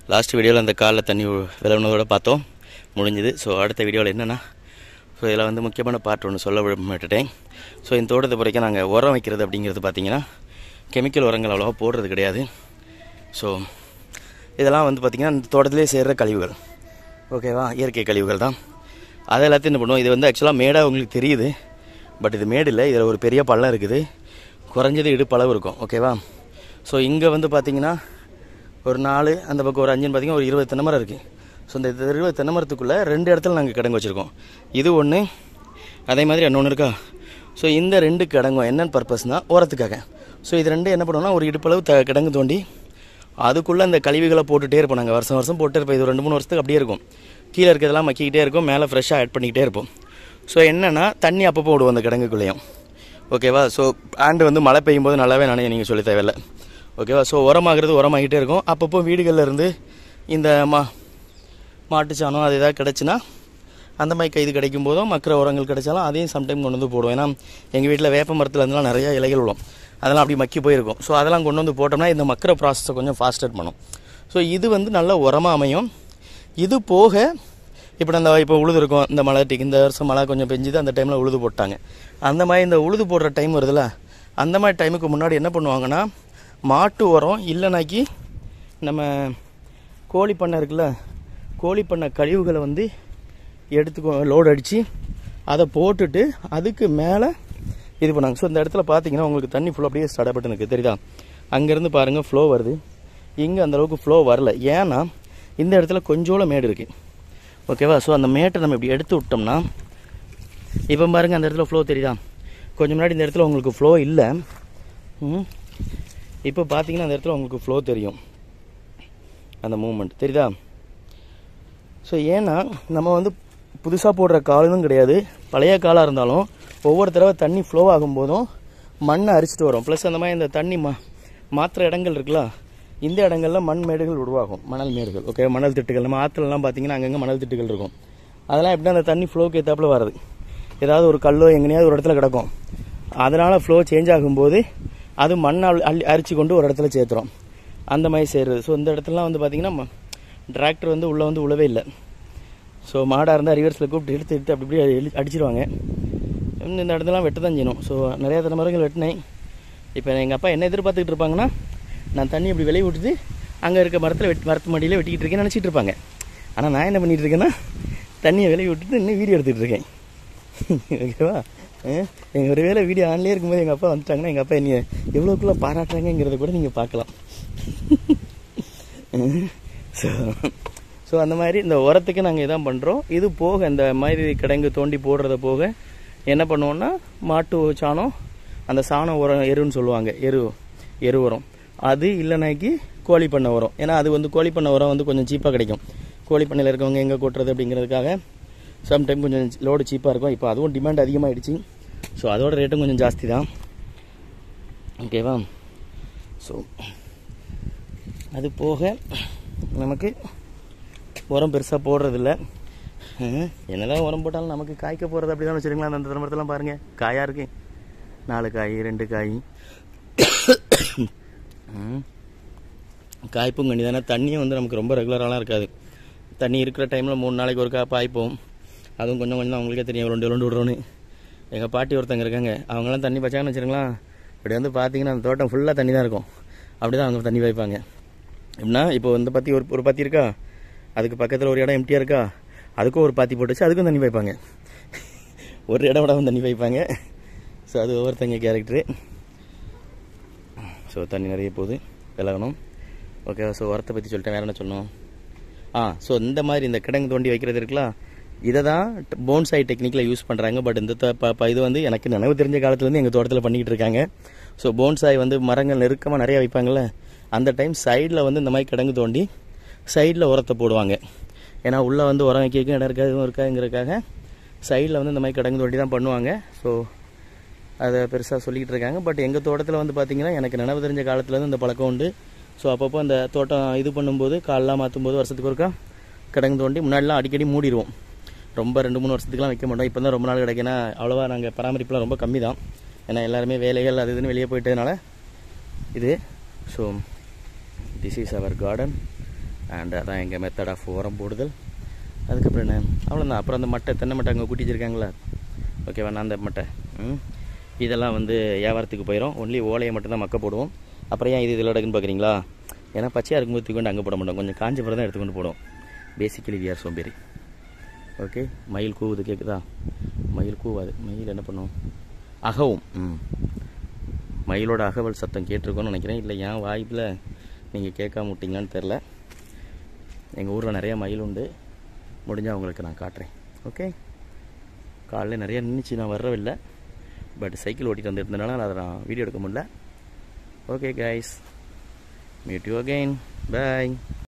Last வீடியோவில் அந்த காலில் தண்ணி விளவுனதோட பார்த்தோம் முடிஞ்சுது ஸோ அடுத்த வீடியோவில் என்னென்னா ஸோ இதில் வந்து முக்கியமான பார்ட் ஒன்று சொல்ல விட்டுட்டேன் ஸோ இந்த தோட்டத்தை பொறுக்க நாங்கள் உரம் வைக்கிறது அப்படிங்கிறது பார்த்தீங்கன்னா கெமிக்கல் உரங்கள் அவ்வளோவா போடுறது கிடையாது ஸோ இதெல்லாம் வந்து பார்த்திங்கன்னா இந்த தோட்டத்திலே சேர்கிற கழிவுகள் ஓகேவா இயற்கை கழிவுகள் தான் அதை எல்லாத்தையும் என்ன பண்ணுவோம் இது வந்து ஆக்சுவலாக மேடாக உங்களுக்கு தெரியுது பட் இது மேடு இல்லை இதில் ஒரு பெரிய பள்ளம் இருக்குது குறைஞ்சது இடுப்பளவு இருக்கும் ஓகேவா ஸோ இங்கே வந்து பார்த்தீங்கன்னா ஒரு நாலு அந்த பக்கம் ஒரு அஞ்சுன்னு பார்த்தீங்கன்னா ஒரு இருபது தென்னை மரம் இருக்குது ஸோ இந்த இருபது தென்னை மரத்துக்குள்ளே ரெண்டு இடத்துல நாங்கள் கிடங்கு வச்சுருக்கோம் இது ஒன்று அதே மாதிரி இன்னொன்று இருக்கா ஸோ இந்த ரெண்டு கிடங்கும் என்னென்னு பர்பஸ்னால் உரத்துக்காக ஸோ இது ரெண்டு என்ன பண்ணுவோம்னா ஒரு இடுப்பளவு த கிடங்கு தோண்டி அதுக்குள்ளே அந்த கழிவுகளை போட்டுகிட்டே இருப்போம் நாங்கள் வருஷம் வருஷம் போட்டு இருப்போம் இது ரெண்டு மூணு வருஷத்துக்கு அப்படியே இருக்கும் கீழே இருக்கிறதெல்லாம் மக்கிக்கிட்டே இருக்கும் மேலே ஃப்ரெஷ்ஷாக ஆட் பண்ணிக்கிட்டே இருப்போம் ஸோ என்னென்னா தண்ணி அப்பப்போ விடுவோம் அந்த கிடங்குக்குள்ளேயும் ஓகேவா ஸோ ஆண்டு வந்து மழை பெய்யும் போது நல்லாவே நினைய நீங்கள் சொல்ல தேவையில்ல ஓகேவா ஸோ உரமாகிறது உரமாகிட்டே இருக்கும் அப்பப்போ வீடுகளில் இருந்து இந்த மா மாட்டுச்சாணம் அது ஏதாவது கிடச்சுன்னா அந்த மாதிரி கைது கிடைக்கும் போதும் மக்கிற உரங்கள் கிடைச்சாலும் அதையும் சம்டைம் கொண்டு வந்து போடுவோம் ஏன்னா எங்கள் வீட்டில் வேப்ப மரத்தில் இருந்தெல்லாம் நிறைய இலைகள் விழும் அதெல்லாம் அப்படி மக்கி போயிருக்கும் ஸோ அதெல்லாம் கொண்டு வந்து போட்டோம்னா இந்த மக்கிற ப்ராசஸை கொஞ்சம் ஃபாஸ்டர் பண்ணும் ஸோ இது வந்து நல்ல உரமாக அமையும் இது போக இப்போ இந்த இப்போ உழுது இருக்கும் இந்த மழை டிக்கு இந்த வருஷம் மழை கொஞ்சம் பெஞ்சுது அந்த டைமில் உழுது போட்டாங்க அந்த மாதிரி இந்த உழுது போடுற டைம் வருதுல்ல அந்த மாதிரி டைமுக்கு முன்னாடி என்ன பண்ணுவாங்கன்னா மாட்டு உரம் இல்லைனாக்கி நம்ம கோழி பண்ணை இருக்குல்ல கோழி பண்ணை கழிவுகளை வந்து எடுத்துக்கோ லோடு அடித்து அதை போட்டுட்டு அதுக்கு மேலே இது பண்ணாங்க ஸோ இந்த இடத்துல பார்த்தீங்கன்னா உங்களுக்கு தண்ணி ஃபுல்லாக அப்படியே ஸ்டடப்பட்டு இருக்குது தெரியுதா அங்கேருந்து பாருங்கள் ஃப்ளோ வருது இங்கே அந்தளவுக்கு ஃப்ளோ வரல ஏன்னா இந்த இடத்துல கொஞ்சோள மேடு இருக்குது ஓகேவா ஸோ அந்த மேட்டை நம்ம இப்படி எடுத்து விட்டோம்னா இப்போ பாருங்கள் அந்த இடத்துல ஃப்ளோ தெரியுதா கொஞ்சம் முன்னாடி இந்த இடத்துல உங்களுக்கு ஃப்ளோ இல்லை ம். இப்போ பார்த்தீங்கன்னா அந்த இடத்துல உங்களுக்கு ஃப்ளோ தெரியும் அந்த மூமெண்ட் தெரியுதா ஸோ ஏன்னா நம்ம வந்து புதுசாக போடுற காலும் கிடையாது பழைய காலாக இருந்தாலும் ஒவ்வொரு தடவை தண்ணி ஃப்ளோ ஆகும்போதும் மண்ணை அரிச்சிட்டு வரும் ப்ளஸ் அந்த மாதிரி இந்த தண்ணி மா மாத்திர இடங்கள் இருக்குல்ல இந்த இடங்கள்ல மண் மேடுகள் உருவாகும் மணல் மேடுகள் ஓகே மணல் திட்டுகள் நம்ம ஆற்றுலலாம் பார்த்தீங்கன்னா அங்கங்கே மணல் திட்டுகள் இருக்கும் அதெல்லாம் எப்படி அந்த தண்ணி ஃப்ளோக்கு ஏற்றாப்புல வருது ஏதாவது ஒரு கல்லோ எங்கேயாவது ஒரு இடத்துல கிடக்கும் அதனால் ஃப்ளோ சேஞ்ச் ஆகும்போது அது மண்ணை அள்ளி அரிச்சு கொண்டு ஒரு இடத்துல சேர்த்துரும் அந்த மாதிரி செய்கிறது ஸோ இந்த இடத்துலலாம் வந்து பார்த்திங்கன்னா டிராக்டர் வந்து உள்ளே வந்து உழவே இல்லை ஸோ மாடாக இருந்தால் ரிவர்ஸில் கூப்பிட்டு எடுத்து எடுத்து அப்படி இப்படி எழு- அடிச்சிருவாங்க இன்னும் இந்த இடத்துலாம் வெட்ட தான் செய்யணும் ஸோ நிறையா தடவை மரங்கள் வெட்டினேன் இப்போ எங்கள் அப்பா என்ன எதிர்பார்த்துக்கிட்டு இருப்பாங்கன்னா நான் தண்ணி இப்படி விளைய விட்டுட்டு அங்கே இருக்க மரத்தில் வெட் மரத்து மடியில் வெட்டிக்கிட்டு இருக்கேன்னு நினச்சிட்டு இருப்பாங்க ஆனால் நான் என்ன பண்ணிட்டு இருக்கேன்னா தண்ணியை விளைய விட்டுட்டு இன்னும் வீடியோ எடுத்துகிட்டு இருக்கேன் ஓகேவா எங்கள் ஒரு வேளை வீடியோ ஆன்லேயே இருக்கும்போது எங்கள் அப்பா வந்துட்டாங்கன்னா எங்கள் அப்பா என்னைய எவ்வளோக்குள்ளே பாராட்டுறாங்கங்கிறத கூட நீங்கள் பார்க்கலாம் ஸோ ஸோ அந்த மாதிரி இந்த உரத்துக்கு நாங்கள் இதான் பண்ணுறோம் இது போக இந்த மாதிரி கிடங்கு தோண்டி போடுறத போக என்ன பண்ணுவோம்னா மாட்டு சாணம் அந்த சாணம் உரம் எருன்னு சொல்லுவாங்க எரு எரு உரம் அது இல்லைனாக்கி கோழி பண்ணை உரம் ஏன்னா அது வந்து கோழி பண்ணை உரம் வந்து கொஞ்சம் சீப்பாக கிடைக்கும் கோழி பண்ணையில் இருக்கவங்க எங்கே கொட்டுறது அப்படிங்கிறதுக்காக சம்டைம் கொஞ்சம் லோடு சீப்பாக இருக்கும் இப்போ அதுவும் டிமாண்ட் அதிகமாகிடுச்சு ஸோ அதோட ரேட்டும் கொஞ்சம் ஜாஸ்தி தான் ஓகேவா ஸோ அது போக நமக்கு உரம் பெருசாக போடுறதில்ல ஹம், என்னதான் உரம் போட்டாலும் நமக்கு காய்க்க போகிறது அப்படி தான் வச்சுருங்களா அந்த தினமரத்தெல்லாம் பாருங்கள் காயாக இருக்கு நாலு காய் ரெண்டு காய் ம். காய்ப்பும் கண்ணி தானே தண்ணியும் வந்து நமக்கு ரொம்ப ரெகுலராலாம் இருக்காது தண்ணி இருக்கிற டைமில் மூணு நாளைக்கு ஒரு காய் பாய்ப்போம் அதுவும் கொஞ்சம் கொஞ்சம் தான் அவங்களுக்கே தெரியும் ரெண்டு ரெண்டு விடுறோன்னு எங்கள் பாட்டி ஒருத்தங்க இருக்காங்க அவங்களாம் தண்ணி பச்சாங்கன்னு வச்சுருங்களேன் இப்படி வந்து பார்த்தீங்கன்னா அந்த தோட்டம் ஃபுல்லாக தண்ணி தான் இருக்கும் அப்படி தான் அவங்க தண்ணி பாய்ப்பாங்க எப்படின்னா இப்போ வந்து பத்தி ஒரு ஒரு பத்தி இருக்கா அதுக்கு பக்கத்தில் ஒரு இடம் எம்டியாக இருக்கா அதுக்கும் ஒரு பாத்தி போட்டு வச்சு அதுக்கும் தண்ணி பாய்ப்பாங்க ஒரு இடம் விடாமல் தண்ணி பாய்ப்பாங்க ஸோ அது ஒவ்வொருத்தங்க கேரக்டரு ஸோ தண்ணி நிறைய போகுது விலகணும் ஓகே ஸோ உரத்தை பற்றி சொல்லிட்டேன் வேற என்ன சொன்னோம் ஆ ஸோ இந்த மாதிரி இந்த கிடங்கு தோண்டி வைக்கிறது இருக்குல்ல இதை தான் போன்சாய் டெக்னிக்கில் யூஸ் பண்ணுறாங்க பட் இந்த த- ப- ப- இது வந்து எனக்கு நினைவு தெரிஞ்ச காலத்துலேருந்து எங்கள் தோட்டத்தில் பண்ணிக்கிட்டு இருக்காங்க ஸோ போன்சாய் வந்து மரங்கள் நெருக்கமாக நிறைய வைப்பாங்கள்ல அந்த டைம் சைடில் வந்து இந்த மாதிரி கிடங்கு தோண்டி சைடில் உரத்தை போடுவாங்க ஏன்னா உள்ளே வந்து உரம் வைக்க இடம் இருக்காது எதுவும் இருக்காதுங்கிறதுக்காக சைடில் வந்து இந்த மாதிரி கிடங்கு தோண்டி தான் பண்ணுவாங்க ஸோ அதை பெருசாக சொல்லிக்கிட்டு இருக்காங்க பட் எங்கள் தோட்டத்தில் வந்து பார்த்தீங்கன்னா எனக்கு நினைவு தெரிஞ்ச காலத்துலேருந்து இந்த பழக்கம் உண்டு ஸோ அப்பப்போ அந்த தோட்டம் இது பண்ணும்போது கால்லாம் மாற்றும் போது வருஷத்துக்கு ஒருக்கா கிடங்கு தோண்டி முன்னாடிலாம் அடிக்கடி மூடிடுவோம் ரொம்ப ரெண்டு மூணு வருஷத்துக்குலாம் வைக்க மாட்டோம் இப்போ தான் ரொம்ப நாள் கிடைக்குன்னா அவ்வளோவா நாங்கள் பராமரிப்புலாம் ரொம்ப கம்மி தான் ஏன்னா எல்லாருமே வேலைகள் அது இதுன்னு வெளியே போயிட்டதுனால இது so this is our garden and அதான் எங்கள் மெத்தட் ஆஃப் உரம் போடுதல் அதுக்கப்புறம் என்ன அவ்வளோதான் அப்புறம் அந்த மட்டை தென்னை மட்டை அங்கே கூட்டி வச்சிருக்காங்களா ஓகேவா நான் அந்த மட்டை ம் இதெல்லாம் வந்து வியாபாரத்துக்கு போயிடும் ஒன்லி ஓலையை மட்டும்தான் மக்க போடுவோம் அப்புறம் ஏன் இது இதில் எடுக்குன்னு பார்க்குறீங்களா ஏன்னா பச்சையாக இருக்கும்போது தூக்கி கொண்டு அங்கே போட மாட்டோம் கொஞ்சம் காஞ்ச பிறகு தான் எடுத்துக்கொண்டு போடுவோம் பேசிக்கலி விஆர் சோம்பேறி ஓகே மயில் கூவுது கேட்குதா மயில் கூவாது மயில் என்ன பண்ணும் அகவும் ம் மயிலோட அகவல் சத்தம் கேட்டிருக்கோன்னு நினைக்கிறேன் இல்லை ஏன் வாய்ப்பில் நீங்கள் கேட்காம விட்டீங்களான்னு தெரில எங்கள் ஊரில் நிறைய மயில் உண்டு முடிஞ்சால் உங்களுக்கு நான் காட்டுறேன் ஓகே காலையில் நிறைய நின்றுச்சு நான் வரவில்லை பட் சைக்கிள் ஓட்டிட்டு வந்துருந்தனால அதை நான் வீடியோ எடுக்க முடியல okay guys meet you again bye